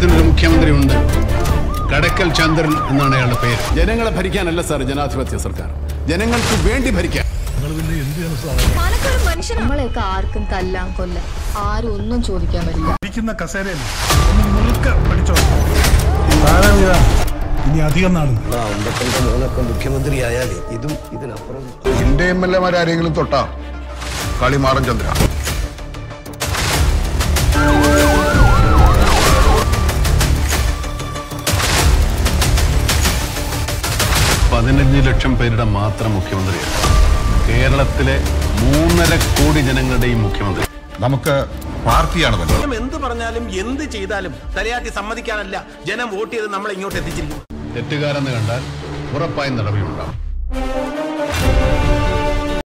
കേരളത്തിനൊരു മുഖ്യമന്ത്രി ഉണ്ട് കടക്കൽ ചന്ദ്രൻ എന്നാണ് അയാളുടെ പേര് ജനങ്ങളെ ഭരിക്കാനല്ല സാർ ജനാധിപത്യ സർക്കാർ ജനങ്ങൾക്ക് വേണ്ടി ഭരിക്കാൻ മനക്കൊരു മനുഷ്യനാ നമ്മളെയൊക്കെ ആർക്കും തല്ലാൻ കൊല്ലാൻ ആരും ഒന്നും ചോദിക്കാൻ വരില്ല ഇരിക്കുന്ന കസേരയിൽ ഒന്ന് മുറുക്ക പിടിച്ചോ താഴെ വീഴാ ഇനി അധികം നാളും അമ്പത്തഞ്ച് മൂന്നൊക്കെ മുഖ്യമന്ത്രിയായാലേ ഇതും ഇതിനപ്പുറം എന്റെ എം എൽ എമാരാരെങ്കിലും തൊട്ടാ കളിമാറൻ ചന്ദ്ര പതിനഞ്ച് ലക്ഷം പേരുടെ മാത്രം മുഖ്യമന്ത്രിയാണ് കേരളത്തിലെ മൂന്നര കോടി ജനങ്ങളുടെയും മുഖ്യമന്ത്രി നമുക്ക് പാർട്ടിയാണ് വലുത് ജനം എന്ത് പറഞ്ഞാലും എന്ത് ചെയ്താലും തലയാട്ടി സമ്മതിക്കാനല്ല ജനം വോട്ട് ചെയ്ത് നമ്മളെ ഇങ്ങോട്ട് എത്തിച്ചിരിക്കുന്നു തെറ്റുകാരെന്ന് കണ്ടാൽ ഉറപ്പായും നടപടിയുണ്ടാവും